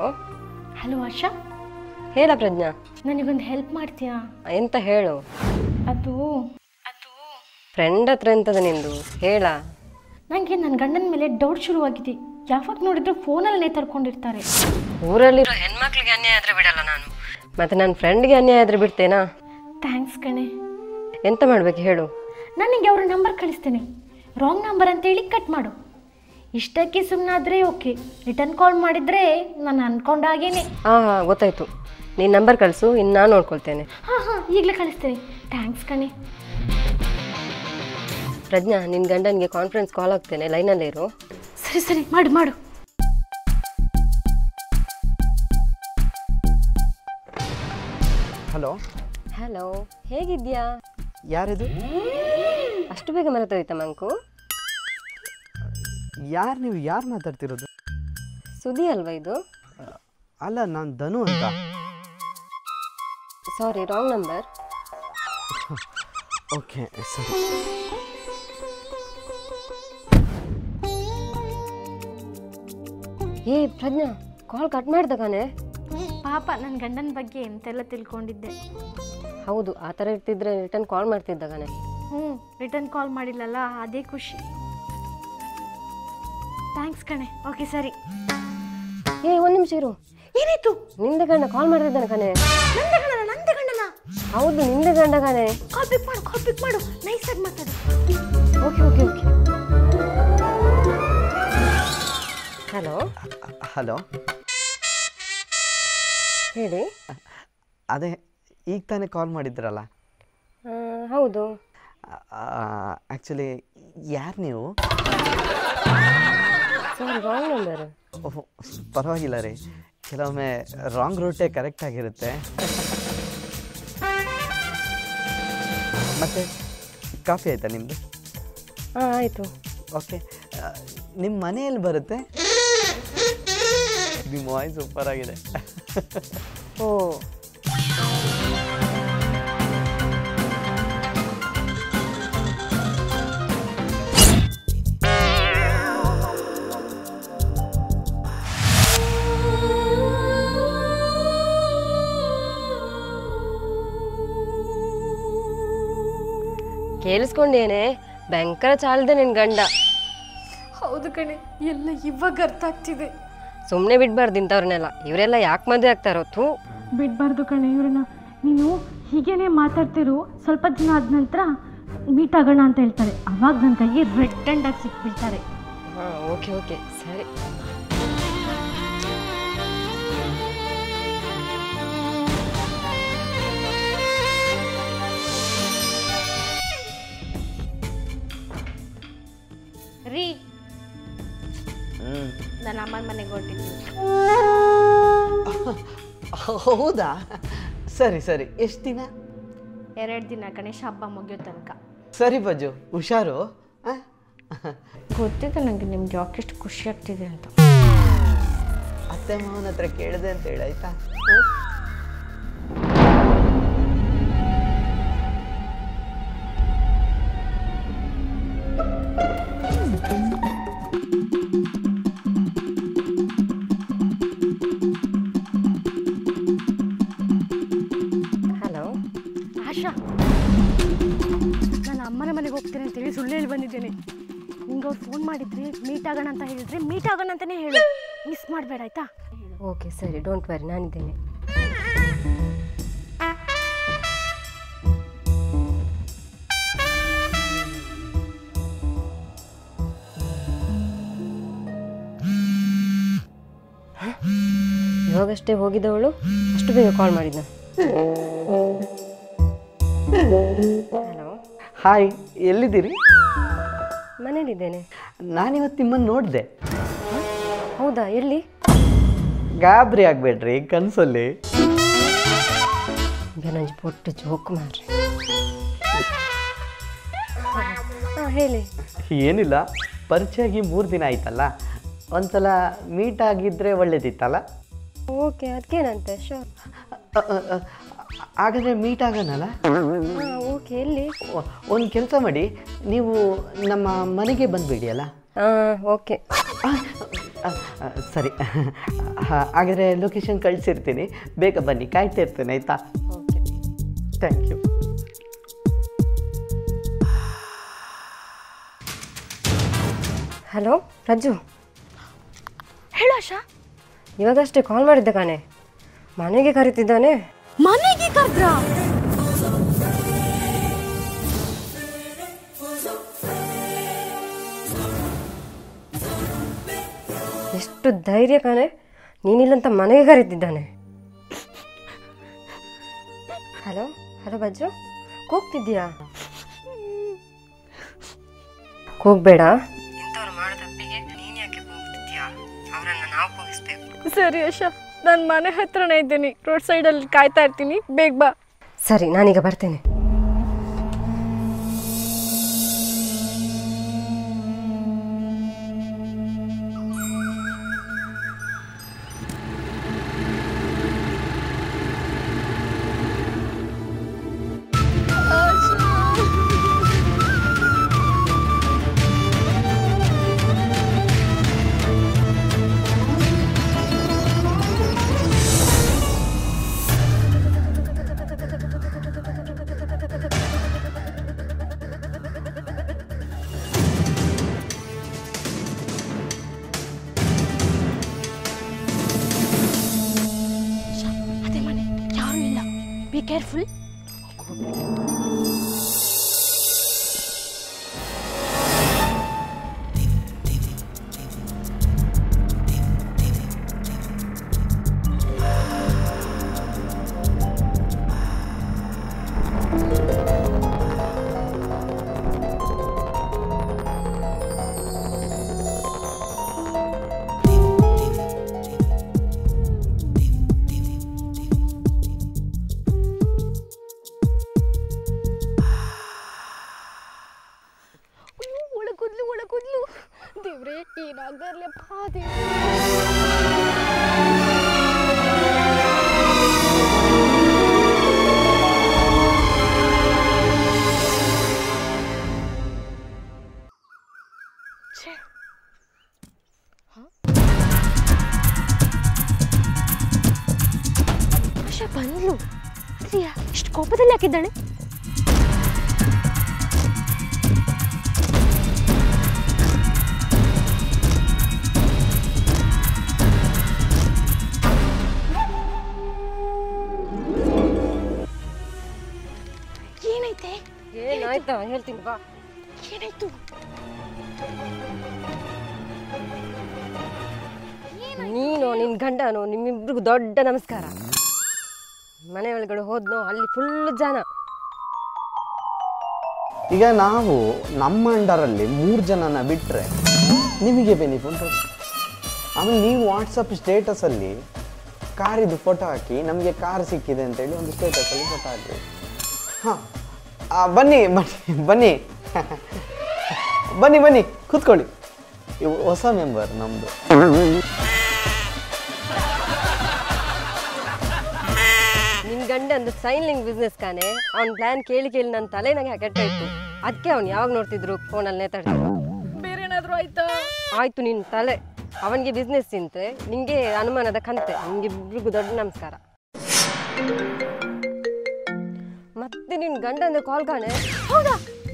Hello ಆಶಾ ಹೇಳ ಪ್ರಜ್ಞಾ ನನಗೊಂದು help ಮಾಡ್ತೀಯಾ ಎಂತ ಹೇಳು ಅದು ಅದು ಫ್ರೆಂಡ್ ಹತ್ರ ಎಂತದ ನಿಂದು ಹೇಳ ನನಗೆ ನನ್ನ ಗಂಡನ ಮೇಲೆ ಡೌಟ್ ಶುರುವಾಗಿದೆ ಯಾವಾಗ ನೋಡಿದ್ರು ಫೋನಲ್ಲಿ ನೇತಾಡ್ಕೊಂಡಿರ್ತಾರೆ ಊರಲ್ಲಿರೋ ಹೆಣ್ಮಕ್ಳಿಗೆ ಅನ್ಯಾಯ ಆದ್ರೆ ಬಿಡಲ್ಲ ನಾನು ಮತ್ತೆ ನನ್ನ ಫ್ರೆಂಡ್ಗೆ ಅನ್ಯಾಯ ಆದ್ರೆ ಬಿಡ್ತೇನಾ ಥ್ಯಾಂಕ್ಸ್ ಕಣೆ ಎಂತ ಮಾಡ್ಬೇಕು ಹೇಳು ನಾನು ನಿಂಗೆ ಅವ್ರ ನಂಬರ್ ಕಳಿಸ್ತೇನೆ ರಾಂಗ್ ನಂಬರ್ ಅಂತೇಳಿ ಕಟ್ ಮಾಡು ಇಷ್ಟಕ್ಕೆ ಸುಮ್ಮನಾದರೆ ಓಕೆ ರಿಟರ್ನ್ ಕಾಲ್ ಮಾಡಿದರೆ ನಾನು ಅಂದ್ಕೊಂಡಾಗೇನೆ ಹಾಂ ಹಾಂ ಗೊತ್ತಾಯ್ತು ನೀನು ನಂಬರ್ ಕಳಿಸು ಇನ್ನು ನಾನು ನೋಡ್ಕೊಳ್ತೇನೆ ಹಾಂ ಹಾಂ ಈಗಲೇ ಕಳಿಸ್ತೇನೆ ಥ್ಯಾಂಕ್ಸ್ ಕಣೆ ಪ್ರಜ್ಞಾ ನಿನ್ನ ಗಂಡನಿಗೆ ಕಾನ್ಫರೆನ್ಸ್ ಕಾಲ್ ಆಗ್ತೇನೆ ಲೈನಲ್ಲೇ ಇರು ಸರಿ ಸರಿ ಮಾಡು ಮಾಡು ಹಲೋ ಹಲೋ ಹೇಗಿದ್ಯಾ ಯಾರಿದು ಅಷ್ಟು ಬೇಗ ಮರೆತೋಯ್ತಾ ಮಂಕು ಯಾರು ನೀವು ಯಾರು ಮಾತಾಡ್ತಿರೋದು ಸುದ್ದಿ ಅಲ್ವಾ ಇದು ಅಲ್ಲ ನಾನು ಧನು ಅಂತ ಸಾರಿ ರಾಂಗ್ ನಂಬರ್ ಓಕೆ ಸರಿ ಏ ಪ್ರಜ್ಞಾ ಕಾಲ್ ಕಟ್ ಮಾಡ್ದ ಕಣೆ ಪಾಪ ನನ್ನ ಗಂಡನ ಬಗ್ಗೆ ಎಂತೆಲ್ಲ ತಿಳ್ಕೊಂಡಿದ್ದೆ ಹೌದು ಆ ಥರ ಇರ್ತಿದ್ರೆ ರಿಟರ್ನ್ ಕಾಲ್ ಮಾಡ್ತಿದ್ದ ಕಣೆ ಹ್ಞೂ ರಿಟರ್ನ್ ಕಾಲ್ ಮಾಡಿಲ್ಲಲ್ಲ ಅದೇ ಖುಷಿ ಥ್ಯಾಂಕ್ಸ್ ಕಣೆ ಓಕೆ ಸರಿ ಏ ಒಂದು ನಿಮಿಷ ಇರು ಏನಾಯ್ತು ನಿಂದ ಗಂಡ ಕಾಲ್ ಮಾಡ್ತಿದ್ದಾನೆ ಕಣೆ ನಂದ ಗಂಡನ ನಂದ ಗಂಡನ ಹೌದು ನಿಂದ ಗಂಡ ಕಣೆ ಕಾಲ್ ಪಿಕ್ ಮಾಡು ಕಾಲ್ ಪಿಕ್ ಮಾಡು ನೈಸಾಗಿ ಮಾತಾಡು okay okay okay hello hello ಹೇಳಿ ಅದೇ ಈಗ ತಾನೇ ಕಾಲ್ ಮಾಡಿದ್ರಲ್ಲ ಆ, ಹೌದು ಆ್ಯಕ್ಚುಲಿ ಯಾರು ನೀವು ಸಾರಿ ರಾಂಗ್ ನಂಬರ್ ಓಹ್ ಪರವಾಗಿಲ್ಲ ರೀ ಕೆಲವೊಮ್ಮೆ ರಾಂಗ್ ರೂಟೇ ಕರೆಕ್ಟ್ ಆಗಿರುತ್ತೆ ಮತ್ತೆ ಕಾಫಿ ಆಯಿತಾ ನಿಮ್ಮದು ಹಾಂ ಆಯಿತು ಓಕೆ ನಿಮ್ಮ ಮನೆಯಲ್ಲಿ ಬರುತ್ತೆ ನಿಮ್ಮ ವಾಯ್ಸ್ ಸೂಪರ್ ಆಗಿದೆ ಓ ಕೇಳಿಸ್ಕೊಂಡೇನೆ ಭಯಂಕರ ಚಾಲ್ದೆ ನಿನ್ ಗಂಡ ಹೌದು ಕಣೆ ಎಲ್ಲ ಇವಾಗ ಅರ್ಥ ಆಗ್ತಿದೆ ಸುಮ್ಮನೆ ಬಿಡ್ಬಾರ್ದು ಇಂಥವ್ರನ್ನೆಲ್ಲ ಇವರೆಲ್ಲ ಯಾಕೆ ಮದುವೆ ಆಗ್ತಾರೋ ಥೂ ಬಿಡಬಾರ್ದು ಕಣೆ ಇವ್ರನ್ನ ನೀನು ಹೀಗೇನೆ ಮಾತಾಡ್ತಿರು ಸ್ವಲ್ಪ ದಿನ ಆದ ನಂತರ ಮೀಟ್ ಆಗೋಣ ಅಂತ ಹೇಳ್ತಾರೆ ಅವಾಗ ನನ್ನ ಕೈಗೆ ರೆಡ್ ಆಗಿ ಸಿಕ್ಬಿಡ್ತಾರೆ ಹಾಂ ಓಕೆ ಓಕೆ ಸರಿ ರೀ ನನ್ನ ಅಮ್ಮನ ಮನೆಗೆ ಹೊರಟಿದ್ದೀನಿ ಹೌದಾ ಸರಿ ಸರಿ ಎಷ್ಟು ದಿನ ಎರಡು ದಿನ ಗಣೇಶ ಹಬ್ಬ ಮುಗಿಯೋ ತನಕ ಸರಿ ಬಜ್ಜು ಹುಷಾರು ಆ? ಗೊತ್ತಿದೆ ನನಗೆ ನಿಮ್ಗೆ ಯಾಕೆಷ್ಟು ಖುಷಿ ಆಗ್ತಿದೆ ಅಂತ ಅತ್ತೆ ಮಾವನ ಹತ್ರ ಕೇಳಿದೆ ಅಂತ ಹೇಳಿ ಆಯ್ತಾ ಹಲೋ ಆಶಾ ನಾನು ಅಮ್ಮನ ಮನೆಗೆ ಹೋಗ್ತೇನೆ ಅಂತೇಳಿ ಸುಳ್ಳು ಹೇಳಿ ಬಂದಿದ್ದೇನೆ ನಿಂಗೆ ಅವ್ರು ಫೋನ್ ಮಾಡಿದ್ರೆ ಮೀಟ್ ಆಗೋಣ ಅಂತ ಹೇಳಿದ್ರೆ ಮೀಟ್ ಆಗೋಣ ಅಂತಲೇ ಹೇಳು ಮಿಸ್ ಮಾಡಬೇಡ ಆಯ್ತಾ ಓಕೆ ಸರಿ ಡೋಂಟ್ ವರಿ ನಾನಿದ್ದೇನೆ ಇವಾಗಷ್ಟೇ ಹೋಗಿದ್ದವಳು ಅಷ್ಟು ಬೇಗ ಕಾಲ್ ಮಾಡಿದ್ದ ಹಲೋ ಹಾಯ್ ಎಲ್ಲಿದ್ದೀರಿ ಮನೇಲಿದ್ದೇನೆ ನಾನಿವತ್ತು ನಿಮ್ಮನ್ನು ನೋಡಿದೆ ಹೌದಾ ಎಲ್ಲಿ ಗಾಬರಿ ಆಗಬೇಡ್ರಿ ಕನಸಲ್ಲಿ ನನಗೆ ಪೊಟ್ಟು ಜೋಕ್ ಮಾಡ್ರಿ ಹಾಂ ಹೇಳಿ ಏನಿಲ್ಲ ಪರಿಚಯ ಆಗಿ ಮೂರು ದಿನ ಆಯ್ತಲ್ಲ ಒಂದ್ಸಲ ಮೀಟ್ ಆಗಿದ್ರೆ ಒಳ್ಳೇದಿತ್ತಲ್ಲ ಓಕೆ ಅದಕ್ಕೇನಂತೆ ಶೋರ್ ಅ, ಅ, ಅ, ಹಾಗಾದ್ರೆ ಮೀಟ್ ಆಗೋಣಲ್ಲ ಹಾಂ ಓಕೆ ಎಲ್ಲಿ ಒಂದು ಕೆಲಸ ಮಾಡಿ ನೀವು ನಮ್ಮ ಮನೆಗೆ ಬಂದುಬಿಡಿ ಅಲ್ಲ ಹಾಂ ಓಕೆ ಆ, ಆ, ಆ, ಸರಿ ಹಾ, ಹಾಗಾದರೆ ಲೊಕೇಶನ್ ಕಳಿಸಿರ್ತೀನಿ ಬೇಗ ಬನ್ನಿ ಕಾಯ್ತಾ ಇರ್ತೇನೆ ಆಯಿತಾ okay thank you hello Rajju ಹೇಳು ಆಶಾ ಇವಾಗಷ್ಟೇ ಕಾಲ್ ಮಾಡಿದ್ದೆ ಕಾಣೆ ಮನೆಗೆ ಕರೀತಿದ್ದಾನೆ ಮನೆಗೆ ಕರ್ದ್ರ ಎಷ್ಟು ಧೈರ್ಯ ಕಾಣೆ ನೀನಿಲ್ಲಂತ ಮನೆಗೆ ಕರೀತಿದ್ದಾನೆ ಹಲೋ ಹಲೋ ಬಜ್ಜು ಕೂಗ್ತಿದ್ಯಾ ಕೂಗ್ಬೇಡ ಇಂಥವ್ರು ಮಾಡೋ ತಪ್ಪಿಗೆ ನೀನು ಯಾಕೆ ಕೂಗ್ತಿದ್ಯಾ ಅವರನ್ನು ನಾವು ಕೂಗಿಸ್ಬೇಕು ಸರಿ ಆಶಾ ನಾನು ಮನೆ ಹತ್ರನೇ ಇದ್ದೀನಿ ರೋಡ್ ಸೈಡಲ್ಲಿ ಕಾಯ್ತಾ ಇರ್ತೀನಿ ಬೇಗ ಬಾ ಸರಿ ನಾನೀಗ ಬರ್ತೇನೆ ಅದೇ ಮನೆ ಯಾರು ಇಲ್ಲ ಬಿ ಕೇರ್ಫುಲ್ ಒಳಗುದ್ಲು ಒಳಗುದ್ಲು ದೇವ್ರೆ ಏನಾಗದೆ ಇರ್ಲಪ್ಪ ದೇವ್ರೆ ಛೆ. ಹ? ಆಶಾ ಬಂದ್ಲು ಆದ್ರೆ ಯಾ- ಇಷ್ಟು ಕೋಪದಲ್ಲಿ ಹಾಕಿದ್ದಾಳೆ ಏನೈತೆ ಏನಾಯ್ತಾ ಹೇಳ್ತೀನಿ ಬಾ ಏನಾಯ್ತು ನೀನು ನಿನ್ನ ಗಂಡನು ನಿಮ್ಮಿಬ್ರಿಗೂ ದೊಡ್ಡ ನಮಸ್ಕಾರ ಮನೆ ಒಳಗಡೆ ಹೋದ್ನೋ ಅಲ್ಲಿ ಫುಲ್ ಜನ ಈಗ ನಾವು ನಮ್ಮ ಅಂಡರಲ್ಲಿ ಮೂರು ಜನನ ಬಿಟ್ಟರೆ ನಿಮಗೆ ಬೆನಿಫಿಟ್ ಆಮೇಲೆ ನೀವು ವಾಟ್ಸಪ್ ಸ್ಟೇಟಸಲ್ಲಿ ಕಾರಿದು ಫೋಟೋ ಹಾಕಿ ನಮಗೆ ಕಾರ್ ಸಿಕ್ಕಿದೆ ಅಂತೇಳಿ ಒಂದು ಸ್ಟೇಟಸಲ್ಲಿ ಫೋಟೋ ಹಾಕಿ ಹಾಂ ಬನ್ನಿ ಬನ್ನಿ ಬನ್ನಿ ಬನ್ನಿ ಬನ್ನಿ ಕೂತ್ಕೊಳ್ಳಿ ಇವು ಹೊಸ ಮೆಂಬರ್ ನಮ್ಮದು ನಿನ್ ಗಂಡಂದು ಸೈನ್ಲಿಂಗ್ ಬಿಸ್ನೆಸ್ ಕಾನೆ ಅವ್ನ ಪ್ಲಾನ್ ಕೇಳಿ ಕೇಳಿ ನನ್ನ ತಲೆ ನಂಗೆ ಕೆಟ್ಟಾಯ್ತು ಅದಕ್ಕೆ ಅವ್ನು ಯಾವಾಗ ನೋಡ್ತಿದ್ರು ಫೋನಲ್ಲಿ ನೇತಾಡ್ತಿದ್ದ ಬೇರೆ ಏನಾದರೂ ಆಯ್ತಾ ಆಯ್ತು ನಿನ್ನ ತಲೆ ಅವನಿಗೆ ಬಿಸ್ನೆಸ್ ತಿಂತೆ ನಿಂಗೆ ಅನುಮಾನದ ಕಂತೆ ನಿಮ್ಗಿಬ್ರಿಗೂ ದೊಡ್ಡ ನಮಸ್ಕಾರ ಮತ್ತೆ ನಿನ್ ಗಂಡಂದು ಕಾಲ್ ಕಾಣೆ ಹೌದಾ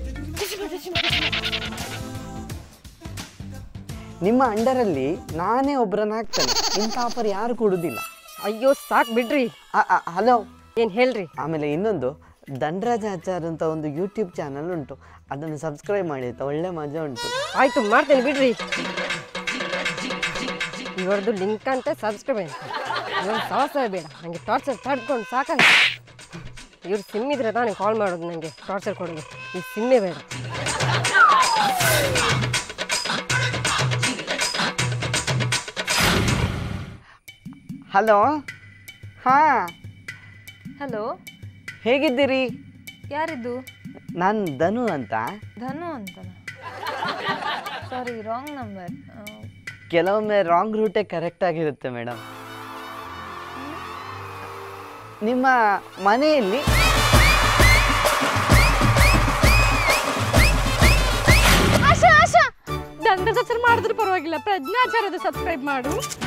ನಿಮ್ಮ ಅಂಡರಲ್ಲಿ ನಾನೇ ಒಬ್ಬರನ್ನ ಹಾಕ್ತೇನೆ ಇಂಥ ಆಫರ್ ಯಾರು ಕೊಡುವುದಿಲ್ಲ ಅಯ್ಯೋ ಸಾಕ್ ಬಿಡ್ರಿ ಹಲೋ ಏನ್ ಹೇಳ್ರಿ ಆಮೇಲೆ ಇನ್ನೊಂದು ಧನರಾಜ ಆಚಾರ್ ಅಂತ ಒಂದು ಯೂಟ್ಯೂಬ್ ಚಾನಲ್ ಉಂಟು ಅದನ್ನು ಸಬ್ಸ್ಕ್ರೈಬ್ ಮಾಡಿ ಆಯ್ತಾ ಒಳ್ಳೆ ಮಜಾ ಉಂಟು ಆಯ್ತು ಮಾಡ್ತೇನೆ ಬಿಡ್ರಿ ಇವರದ್ದು ಲಿಂಕ್ ಅಂತ ಸಬ್ಸ್ಕ್ರೈಬ್ ಅಂತ ಇವಾಗ ಸಾಹಸ ಬೇಡ ನನಗೆ ಟಾರ್ಚರ್ ತಡ್ಕೊಂಡು ಸಾಕಾಗ ಇವ್ರು ಸಿಮ್ ಇದ್ರೆ ತಾನೇ ಕಾಲ್ ಮಾಡೋದು ನನಗೆ ಟಾರ್ಚರ್ ಕೊಡೋದು ಈ ಸಿಮ್ಮೇ ಬೇಡ ಹಲೋ ಹಾಂ ಹಲೋ ಹೇಗಿದ್ದೀರಿ ಯಾರಿದ್ದು ನಾನು ಧನು ಅಂತ ಧನು ಅಂತನ ಸಾರಿ ರಾಂಗ್ ನಂಬರ್ ಕೆಲವೊಮ್ಮೆ ರಾಂಗ್ ರೂಟೇ ಕರೆಕ್ಟ್ ಆಗಿರುತ್ತೆ ಮೇಡಮ್ ನಿಮ್ಮ ಮನೆಯಲ್ಲಿ ಆಶಾ ಆಶಾ ದಂಡ ಮಾಡಿದ್ರು ಪರವಾಗಿಲ್ಲ ಪ್ರಜ್ಞಾಚಾರದ ಸಬ್ಸ್ಕ್ರೈಬ್ ಮಾಡು